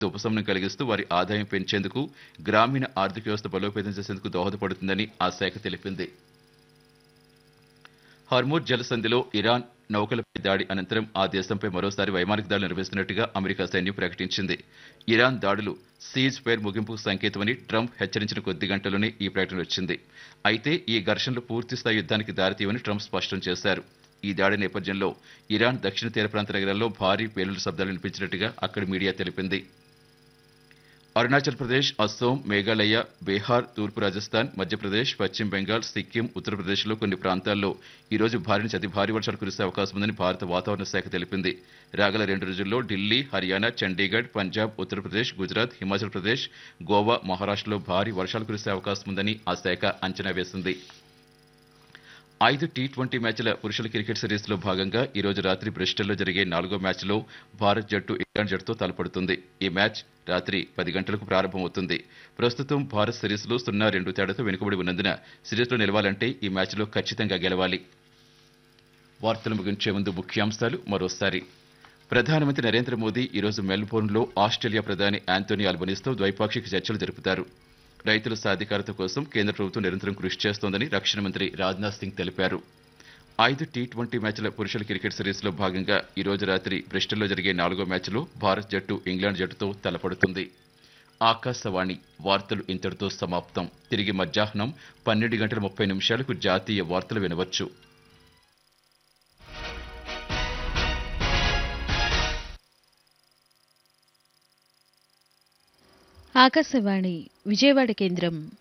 ఉపశమనం కలిగిస్తూ వారి ఆదాయం పెంచేందుకు గ్రామీణ ఆర్థిక వ్యవస్థ బలోపేతం చేసేందుకు దోహదపడుతుందని ఆ శాఖ తెలిపింది హర్మూర్ జలసంధిలో ఇరాన్ నౌకలపై దాడి అనంతరం ఆ దేశంపై మరోసారి వైమానిక దాడులు నిర్వహిస్తున్నట్టుగా అమెరికా సైన్యం ప్రకటించింది ఇరాన్ దాడులు సీజ్ ఫైర్ ముగింపు సంకేతమని ట్రంప్ హెచ్చరించిన కొద్ది గంటల్లోనే ఈ ప్రకటన వచ్చింది అయితే ఈ ఘర్షణలు పూర్తిస్థాయి యుద్ధానికి దారితీయవని ట్రంప్ స్పష్టం చేశారు ఈ దాడి నేపథ్యంలో ఇరాన్ దక్షిణ తీర ప్రాంత నగరాల్లో భారీ పేలుడు శబ్దాలు వినిపించినట్టుగా అక్కడి మీడియా తెలిపింది అరుణాచల్ ప్రదేశ్ అస్సోం మేఘాలయ బీహార్ తూర్పు రాజస్థాన్ మధ్యప్రదేశ్ పశ్చిమ బెంగాల్ సిక్కిం ఉత్తరప్రదేశ్లో కొన్ని ప్రాంతాల్లో ఈ రోజు భారీ నుంచి అతి భారీ వర్షాలు కురిసే అవకాశం ఉందని భారత వాతావరణ శాఖ తెలిపింది రాగల రెండు రోజుల్లో ఢిల్లీ హర్యానా చండీగఢ్ పంజాబ్ ఉత్తరప్రదేశ్ గుజరాత్ హిమాచల్ ప్రదేశ్ గోవా మహారాష్ట్రలో భారీ వర్షాలు కురిసే అవకాశం ఉందని ఆ శాఖ అంచనా వేసింది ఐదు టీ ట్వంటీ మ్యాచ్ల పురుషుల క్రికెట్ సిరీస్లో భాగంగా ఈ రోజు రాత్రి బ్రిస్టల్లో జరిగే నాలుగో మ్యాచ్లో భారత్ జట్టు ఇంగ్లాండ్ జట్టుతో తలపడుతుంది ఈ మ్యాచ్ రాత్రి పది గంటలకు ప్రారంభమవుతుంది ప్రస్తుతం భారత్ సిరీస్లో సున్నా రెండు తేడాతో వెనుకబడి ఉన్నందున సిరీస్లో నిలవాలంటే ఈ మ్యాచ్లో ఖచ్చితంగా గెలవాలి వార్తలు ముగించే ముందు ముఖ్యాంశాలు మరోసారి ప్రధానమంత్రి నరేంద్ర మోదీ ఈరోజు మెల్బోర్న్లో ఆస్ట్రేలియా ప్రధాని యాంటోనీ అల్బనీస్తో ద్వైపాక్షిక చర్చలు జరుపుతారు రైతుల సాధికారత కోసం కేంద్ర ప్రభుత్వం నిరంతరం కృషి చేస్తోందని రక్షణ మంత్రి రాజ్నాథ్ సింగ్ తెలిపారు ఐదు టీ ట్వంటీ మ్యాచ్ల పురుషుల క్రికెట్ సిరీస్లో భాగంగా ఈ రోజు రాత్రి బ్రిస్టల్లో జరిగే నాలుగో మ్యాచ్లో భారత్ జట్టు ఇంగ్లాండ్ జట్టుతో తలపడుతుంది ఆకాశవాణి వార్తలు ఇంతటితో సమాప్తం తిరిగి మధ్యాహ్నం పన్నెండు గంటల ముప్పై నిమిషాలకు జాతీయ వార్తలు వినవచ్చు ఆకాశవాణి విజయవాడ కేంద్రం